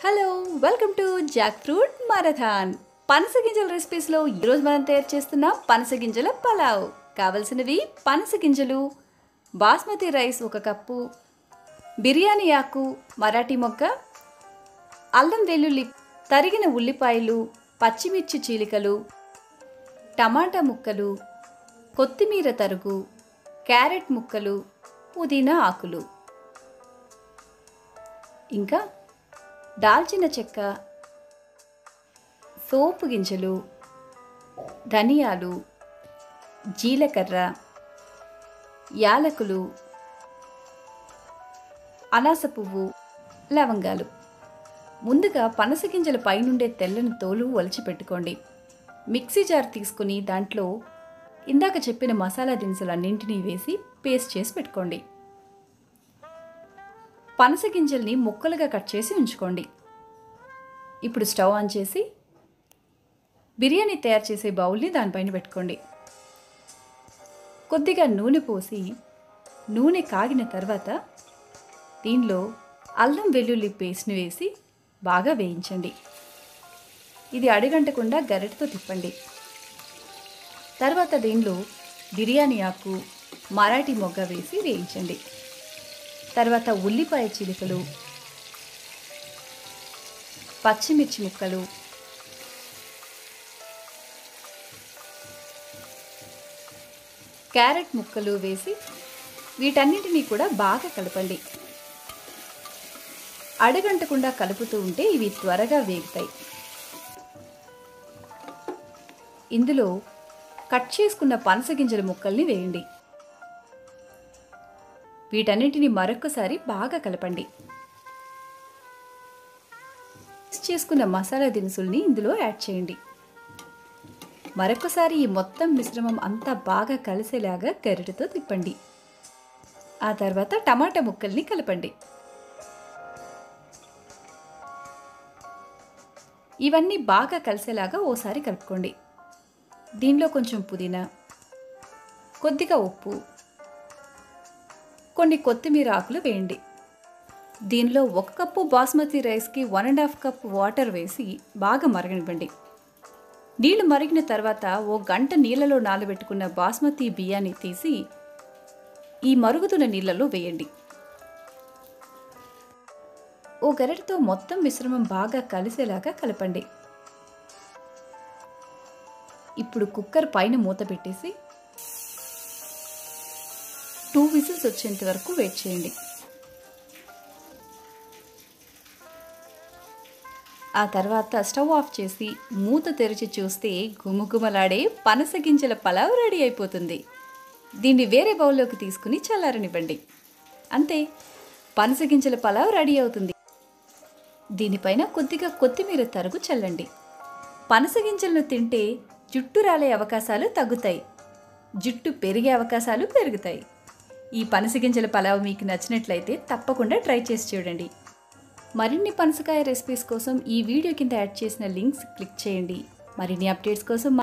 hello welcome to jackfruit marathon పనస గింజల రెసిపీస్లో ఈరోజు మనం తయారు చేస్తున్న పనస గింజల పలావ్ కావలసినవి పనస గింజలు బాస్మతి రైస్ ఒక కప్పు బిర్యానీ ఆకు మరాఠీ మొగ్గ అల్లం వెల్లుల్లి తరిగిన ఉల్లిపాయలు పచ్చిమిర్చి చీలికలు టమాటా ముక్కలు కొత్తిమీర తరుగు క్యారెట్ ముక్కలు పుదీనా ఆకులు ఇంకా దాల్చిన చెక్క సోపు గింజలు ధనియాలు జీలకర్ర యాలకులు అనాస పువ్వు లవంగాలు ముందుగా పనస గింజల పైనుండే తెల్లని తోలు ఒలిచి పెట్టుకోండి మిక్సీ జార్ తీసుకుని దాంట్లో ఇందాక చెప్పిన మసాలా దినుసులన్నింటినీ వేసి పేస్ట్ చేసి పెట్టుకోండి పనస గింజల్ని ముక్కలుగా కట్ చేసి ఉంచుకోండి ఇప్పుడు స్టవ్ ఆన్ చేసి బిర్యానీ తయారు చేసే బౌల్ని దానిపైన పెట్టుకోండి కొద్దిగా నూనె పోసి నూనె కాగిన తర్వాత దీనిలో అల్లం వెల్లుల్లి పేస్ట్ని వేసి బాగా వేయించండి ఇది అడుగంటకుండా గరిటతో తిప్పండి తర్వాత దీనిలో బిర్యానీ ఆకు మరాఠీ మొగ్గ వేసి వేయించండి తర్వాత ఉల్లిపాయ చిలుకలు పచ్చిమిర్చి ముక్కలు క్యారెట్ ముక్కలు వేసి వీటన్నిటినీ కూడా బాగా కలపండి అడగంటకుండా కలుపుతూ ఉంటే ఇవి త్వరగా వేగుతాయి ఇందులో కట్ చేసుకున్న పనస గింజల ముక్కల్ని వేయండి వీటన్నిటిని మరొకసారి బాగా కలపండి మిక్స్ చేసుకున్న మసాలా దినుసుల్ని ఇందులో యాడ్ చేయండి మరొకసారి ఈ మొత్తం మిశ్రమం అంతా బాగా కలిసేలాగా గరిటెతో తిప్పండి ఆ తర్వాత టమాటా ముక్కల్ని కలపండి ఇవన్నీ బాగా కలిసేలాగా ఓసారి కలుపుకోండి దీనిలో కొంచెం పుదీనా కొద్దిగా ఉప్పు కొన్ని కొత్తిమీర ఆకులు వేయండి దీనిలో ఒక కప్పు బాస్మతి రైస్కి one and half cup water వేసి బాగా మరగనివ్వండి నీళ్లు మరిగిన తర్వాత ఓ గంట నీళ్ళలో నానబెట్టుకున్న బాస్మతి బియ్యాన్ని తీసి ఈ మరుగుతున్న నీళ్ళలో వేయండి ఓ గరిటతో మొత్తం మిశ్రమం బాగా కలిసేలాగా కలపండి ఇప్పుడు కుక్కర్ పైన మూత పెట్టేసి టూ విజిల్స్ వచ్చేంత వరకు వెయిట్ చేయండి ఆ తర్వాత స్టవ్ ఆఫ్ చేసి మూత తెరిచి చూస్తే గుమగుమలాడే పనస గింజల పలావ్ రెడీ అయిపోతుంది దీన్ని వేరే బౌల్లోకి తీసుకుని చల్లారనివ్వండి అంతే పనస గింజల పలావ్ రెడీ అవుతుంది దీనిపైన కొద్దిగా కొత్తిమీర తరుగు చల్లండి పనస గింజలను తింటే జుట్టు రాలే అవకాశాలు తగ్గుతాయి జుట్టు పెరిగే అవకాశాలు పెరుగుతాయి ఈ పనస గింజల పలావ్ మీకు నచ్చినట్లయితే తప్పకుండా ట్రై చేసి చూడండి మరిన్ని పనసకాయ రెసిపీస్ కోసం ఈ వీడియో కింద యాడ్ చేసిన లింక్స్ క్లిక్ చేయండి మరిన్ని అప్డేట్స్ కోసం